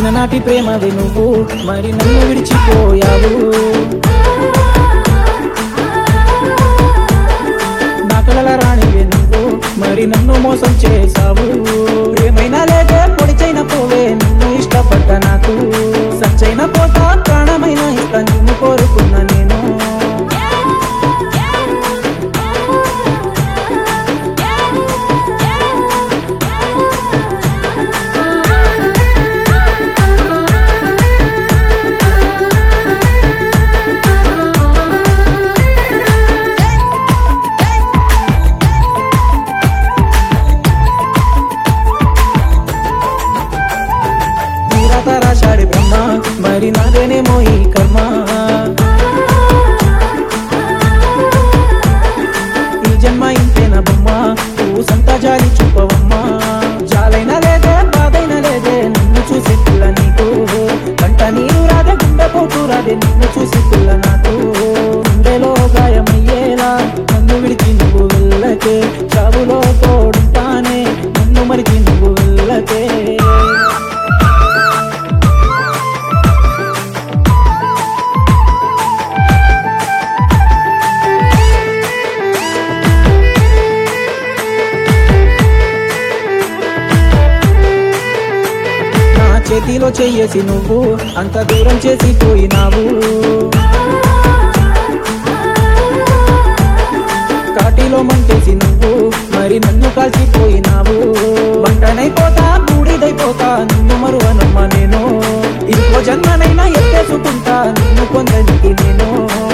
చిన్ననాటి ప్రేమవి నువ్వు మరి నన్ను విడిచిపోయావు నా కలల రాణివే నువ్వు మరి నన్ను మోసం చేసావు ప్రేమైనా లేదే పొడిచైన పోవే నిన్ను ఇష్టపడ్డ నాకు సచ్చైన పోతా ప్రాణమైన ఇస్తా నిన్ను కోరుకున్నా నేను తీరత రాశాడు బ్రహ్మ మరి నాదేనేమో ఈ కర్మ ఈ జన్మ ఇంతేనా బొమ్మ నువ్వు సంత జాలి చూపవమ్మా జాలైనా లేదే బాధైనా లేదే నిన్ను చూసి పిల్ల నీకు కంట నీరు రాదే గుండె పోటు రాదే నిన్ను చూసి పిల్ల నాకు గుండెలో గాయమయ్యేలా నన్ను విడిచి నువ్వు వెళ్ళకే చావులో తోడుంటానే నన్ను మరిచి నువ్వు వెళ్ళకే నా చేతిలో చెయ్యేసి నువ్వు అంత దూరం చేసి పోయినావు కాటిలో మంటేసి నువ్వు మరి నన్ను కాల్చిపోయినావు మంటనైపోతా బూడిదైపోతా నిన్ను మరువనమ్మా నేను ఇంకో జన్మనైనా ఎత్తేసుకుంటా నిన్ను పొందనికి నేను